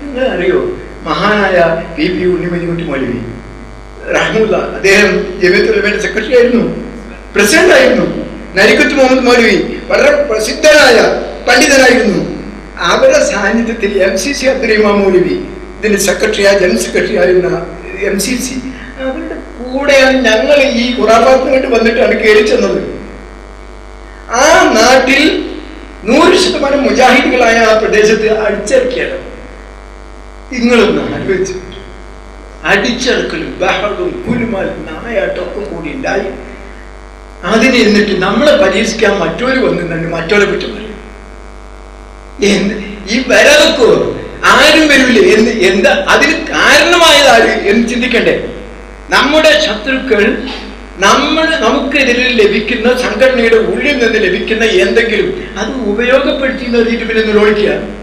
നിങ്ങൾ അറിയോ മഹാനായ പി പി ഉണ്ണിമതികുട്ടി മൗലവി റഹ്മുല്ല അദ്ദേഹം ജമിയത്തുലമയുടെ സെക്രട്ടറി ആയിരുന്നു പ്രസിഡന്റ് ആയിരുന്നു നരിക്കുത്ത് മുഹമ്മദ് മൗലവി വളരെ പ്രസിദ്ധനായ പണ്ഡിതനായിരുന്നു അവരുടെ സാന്നിധ്യത്തിൽ M C C Abdurahiman Moulavi ഇതിന്റെ സെക്രട്ടറിയായ ജനറൽ സെക്രട്ടറി ആയിരുന്ന എം സി സി അവരുടെ കൂടെയാണ് ഞങ്ങൾ ഈ ഖുറാഫാത്തിനായിട്ട് വന്നിട്ടാണ് കയറി ചെന്നത് ആ നാട്ടിൽ നൂറ് ശതമാനം മുജാഹിദുകളായ ആ പ്രദേശത്ത് അടിച്ചിറക്കിയാണ് നിങ്ങളൊന്ന് ആലോചിച്ചു അടിച്ചിറക്കലും ബഹളവും കുലുമാലും നായാട്ടമൊക്കെ കൂടി ഉണ്ടായി അതിന് എന്നിട്ട് നമ്മളെ പരീക്ഷിക്കാൻ മറ്റൊരു വന്നിട്ടുണ്ട് മറ്റൊരു കുറ്റം പറയും എന്ത് ഈ വരവെക്കോ ആരും വരില്ല എന്ന് എന്താ അതിന് കാരണമായത് ആര് എന്ന് ചിന്തിക്കണ്ടേ നമ്മുടെ ശത്രുക്കൾ നമ്മൾ നമുക്കെതിരെ ലഭിക്കുന്ന സംഘടനയുടെ ഉള്ളിൽ നിന്ന് ലഭിക്കുന്ന എന്തെങ്കിലും അത് ഉപയോഗപ്പെടുത്തി പിന്നെ നിരോധിക്കുക